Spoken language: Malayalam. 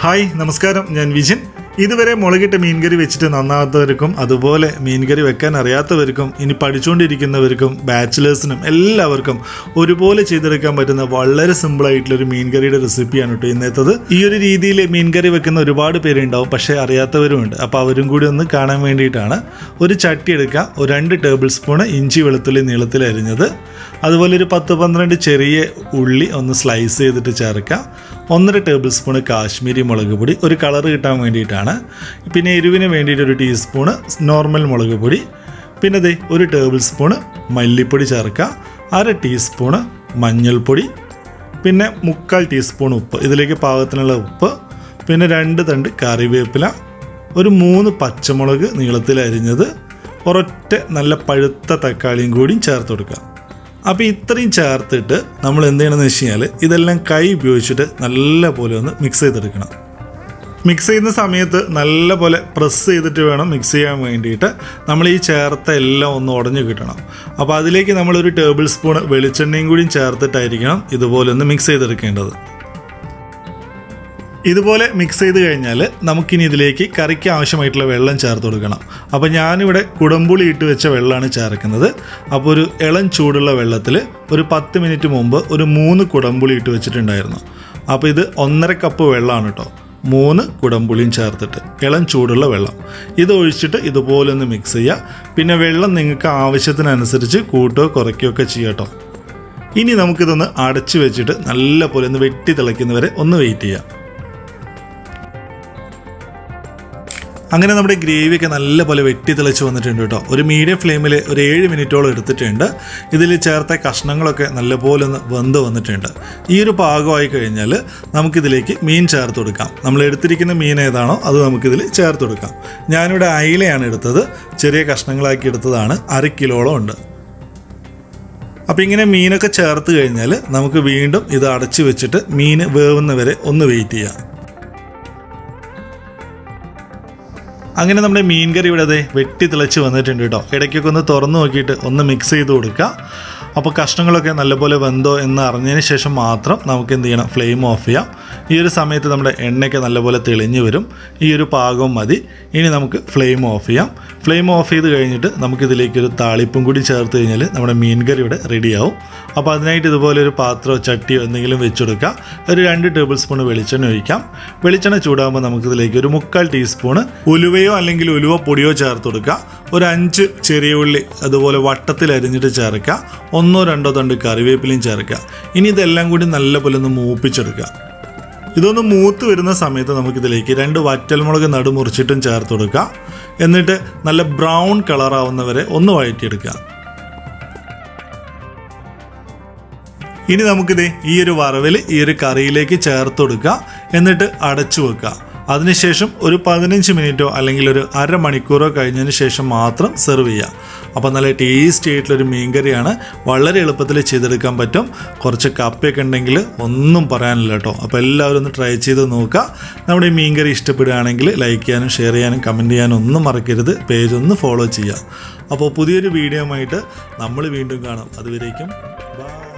ഹായ് നമസ്കാരം ഞാൻ വിജിൻ ഇതുവരെ മുളകിട്ട മീൻകറി വെച്ചിട്ട് നന്നാകാത്തവർക്കും അതുപോലെ മീൻകറി വെക്കാൻ അറിയാത്തവർക്കും ഇനി പഠിച്ചുകൊണ്ടിരിക്കുന്നവർക്കും ബാച്ചിലേഴ്സിനും എല്ലാവർക്കും ഒരുപോലെ ചെയ്തെടുക്കാൻ പറ്റുന്ന വളരെ സിമ്പിൾ ആയിട്ടുള്ള ഒരു മീൻകറിയുടെ റെസിപ്പിയാണ് കേട്ടോ ഇന്നത്തേത് ഈ ഒരു രീതിയിൽ മീൻകറി വെക്കുന്ന ഒരുപാട് പേരുണ്ടാവും പക്ഷേ അറിയാത്തവരുമുണ്ട് അപ്പോൾ അവരും കൂടി ഒന്ന് കാണാൻ വേണ്ടിയിട്ടാണ് ഒരു ചട്ടി എടുക്കുക ഒരു രണ്ട് ടേബിൾ സ്പൂണ് ഇഞ്ചി വെളുത്തുള്ളി നീളത്തിൽ അരിഞ്ഞത് അതുപോലെ ഒരു പത്ത് പന്ത്രണ്ട് ചെറിയ ഉള്ളി ഒന്ന് സ്ലൈസ് ചെയ്തിട്ട് ചേർക്കുക ഒന്നര ടേബിൾ സ്പൂണ് കാശ്മീരി മുളക് പൊടി ഒരു കളർ കിട്ടാൻ വേണ്ടിയിട്ടാണ് പിന്നെ എരിവിന് വേണ്ടിയിട്ട് ഒരു ടീസ്പൂണ് നോർമൽ മുളക് പൊടി പിന്നെ ദേ ഒരു ടേബിൾ സ്പൂണ് മല്ലിപ്പൊടി ചേർക്കുക അര ടീസ്പൂണ് മഞ്ഞൾപ്പൊടി പിന്നെ മുക്കാൽ ടീസ്പൂൺ ഉപ്പ് ഇതിലേക്ക് പാകത്തിനുള്ള ഉപ്പ് പിന്നെ രണ്ട് തണ്ട് കറിവേപ്പില ഒരു മൂന്ന് പച്ചമുളക് നീളത്തിൽ അരിഞ്ഞത് ഒരൊറ്റ നല്ല പഴുത്ത തക്കാളിയും കൂടിയും ചേർത്ത് കൊടുക്കുക അപ്പോൾ ഇത്രയും ചേർത്തിട്ട് നമ്മൾ എന്ത് ചെയ്യണമെന്ന് വെച്ച് കഴിഞ്ഞാൽ ഇതെല്ലാം കൈ ഉപയോഗിച്ചിട്ട് നല്ല പോലെ ഒന്ന് മിക്സ് ചെയ്തെടുക്കണം മിക്സ് ചെയ്യുന്ന സമയത്ത് നല്ല പോലെ പ്രസ് ചെയ്തിട്ട് വേണം മിക്സ് ചെയ്യാൻ വേണ്ടിയിട്ട് നമ്മൾ ഈ ചേർത്ത എല്ലാം ഒന്ന് ഉടഞ്ഞു കിട്ടണം അപ്പോൾ അതിലേക്ക് നമ്മളൊരു ടേബിൾ സ്പൂൺ വെളിച്ചെണ്ണയും കൂടിയും ചേർത്തിട്ടായിരിക്കണം ഇതുപോലെ ഒന്ന് മിക്സ് ചെയ്തെടുക്കേണ്ടത് ഇതുപോലെ മിക്സ് ചെയ്ത് കഴിഞ്ഞാൽ നമുക്കിനി ഇതിലേക്ക് കറിക്ക് ആവശ്യമായിട്ടുള്ള വെള്ളം ചേർത്ത് കൊടുക്കണം അപ്പോൾ ഞാനിവിടെ കുടംപുളി ഇട്ട് വെച്ച വെള്ളമാണ് ചേർക്കുന്നത് അപ്പോൾ ഒരു ഇളം ചൂടുള്ള വെള്ളത്തിൽ ഒരു പത്ത് മിനിറ്റ് മുമ്പ് ഒരു മൂന്ന് കുടംപുളി ഇട്ട് വെച്ചിട്ടുണ്ടായിരുന്നു അപ്പോൾ ഇത് ഒന്നര കപ്പ് വെള്ളമാണ് കേട്ടോ മൂന്ന് കുടംപുളിയും ചേർത്തിട്ട് ഇളം ചൂടുള്ള വെള്ളം ഇത് ഒഴിച്ചിട്ട് ഇതുപോലെ ഒന്ന് മിക്സ് ചെയ്യുക പിന്നെ വെള്ളം നിങ്ങൾക്ക് ആവശ്യത്തിനനുസരിച്ച് കൂട്ടുകയോ കുറയ്ക്കുകയോ ഒക്കെ ചെയ്യാം ഇനി നമുക്കിതൊന്ന് അടച്ചു വെച്ചിട്ട് നല്ല പോലെ ഒന്ന് വെട്ടി തിളയ്ക്കുന്നവരെ ഒന്ന് വെയിറ്റ് ചെയ്യാം അങ്ങനെ നമ്മുടെ ഗ്രേവിയൊക്കെ നല്ലപോലെ വെട്ടി തിളച്ച് വന്നിട്ടുണ്ട് കേട്ടോ ഒരു മീഡിയം ഫ്ലെയിമിൽ ഒരു ഏഴ് മിനിറ്റോളം എടുത്തിട്ടുണ്ട് ഇതിൽ ചേർത്ത കഷ്ണങ്ങളൊക്കെ നല്ലപോലെ ഒന്ന് വെന്ത് വന്നിട്ടുണ്ട് ഈ ഒരു പാകമായി കഴിഞ്ഞാൽ നമുക്കിതിലേക്ക് മീൻ ചേർത്ത് കൊടുക്കാം നമ്മൾ എടുത്തിരിക്കുന്ന മീൻ ഏതാണോ അത് നമുക്കിതിൽ ചേർത്ത് കൊടുക്കാം ഞാനിവിടെ അയിലയാണ് എടുത്തത് ചെറിയ കഷ്ണങ്ങളാക്കി എടുത്തതാണ് അര കിലോളം ഉണ്ട് അപ്പോൾ ഇങ്ങനെ മീനൊക്കെ ചേർത്ത് കഴിഞ്ഞാൽ നമുക്ക് വീണ്ടും ഇത് അടച്ചു വെച്ചിട്ട് മീൻ വേവുന്നവരെ ഒന്ന് വെയിറ്റ് ചെയ്യാം അങ്ങനെ നമ്മുടെ മീൻ കറി ഇവിടെ അതെ വെട്ടി തിളച്ച് വന്നിട്ടുണ്ട് കേട്ടോ ഇടയ്ക്കൊക്കെ ഒന്ന് തുറന്നു നോക്കിയിട്ട് ഒന്ന് മിക്സ് ചെയ്ത് കൊടുക്കുക അപ്പോൾ കഷ്ണങ്ങളൊക്കെ നല്ലപോലെ വെന്തോ എന്ന് അറിഞ്ഞതിന് ശേഷം മാത്രം നമുക്ക് എന്ത് ചെയ്യണം ഫ്ലെയിം ഓഫ് ചെയ്യാം ഈ ഒരു സമയത്ത് നമ്മുടെ എണ്ണയൊക്കെ നല്ലപോലെ തെളിഞ്ഞ് വരും ഈ ഒരു പാകം മതി ഇനി നമുക്ക് ഫ്ലെയിം ഓഫ് ചെയ്യാം ഫ്ലെയിം ഓഫ് ചെയ്ത് കഴിഞ്ഞിട്ട് നമുക്കിതിലേക്ക് ഒരു താളിപ്പും കൂടി ചേർത്ത് കഴിഞ്ഞാൽ നമ്മുടെ മീൻ കറി ഇവിടെ റെഡിയാവും അപ്പോൾ അതിനായിട്ട് ഇതുപോലെ ഒരു പാത്രമോ ചട്ടിയോ എന്തെങ്കിലും വെച്ചെടുക്കുക ഒരു രണ്ട് ടേബിൾ സ്പൂൺ വെളിച്ചെണ്ണ ഒഴിക്കാം വെളിച്ചെണ്ണ ചൂടാകുമ്പോൾ നമുക്കിതിലേക്ക് ഒരു മുക്കാൽ ടീസ്പൂണ് ഉലുവയോ അല്ലെങ്കിൽ ഉലുവ പൊടിയോ ചേർത്ത് കൊടുക്കുക ഒരു അഞ്ച് ചെറിയ ഉള്ളി അതുപോലെ വട്ടത്തിൽ അരിഞ്ഞിട്ട് ചേർക്കുക ഒന്നോ രണ്ടോ തണ്ട് കറിവേപ്പിലയും ചേർക്കുക ഇനി ഇതെല്ലാം കൂടി നല്ലപോലെ ഒന്ന് മൂപ്പിച്ചെടുക്കുക ഇതൊന്ന് മൂത്ത് വരുന്ന സമയത്ത് നമുക്കിതിലേക്ക് രണ്ട് വറ്റൽമുളക് നടുമുറിച്ചിട്ടും ചേർത്ത് കൊടുക്കുക എന്നിട്ട് നല്ല ബ്രൗൺ കളറാവുന്നവരെ ഒന്ന് വഴറ്റിയെടുക്കുക ഇനി നമുക്കിത് ഈ ഒരു വറവിൽ ഈ ഒരു കറിയിലേക്ക് ചേർത്ത് കൊടുക്കുക എന്നിട്ട് അടച്ചു വെക്കുക അതിനുശേഷം ഒരു പതിനഞ്ച് മിനിറ്റോ അല്ലെങ്കിൽ ഒരു അരമണിക്കൂറോ കഴിഞ്ഞതിന് ശേഷം മാത്രം സെർവ് ചെയ്യുക അപ്പോൾ നല്ല ടേസ്റ്റി ആയിട്ടുള്ളൊരു മീൻകറിയാണ് വളരെ എളുപ്പത്തിൽ ചെയ്തെടുക്കാൻ പറ്റും കുറച്ച് കപ്പയൊക്കെ ഉണ്ടെങ്കിൽ ഒന്നും പറയാനില്ല കേട്ടോ അപ്പോൾ എല്ലാവരും ഒന്ന് ട്രൈ ചെയ്ത് നോക്കുക നമ്മുടെ ഈ മീൻകറി ഇഷ്ടപ്പെടുകയാണെങ്കിൽ ലൈക്ക് ചെയ്യാനും ഷെയർ ചെയ്യാനും കമൻറ്റ് ചെയ്യാനും ഒന്നും മറക്കരുത് പേജ് ഒന്ന് ഫോളോ ചെയ്യുക അപ്പോൾ പുതിയൊരു വീഡിയോ ആയിട്ട് നമ്മൾ വീണ്ടും കാണാം അതുവരേക്കും ബൈ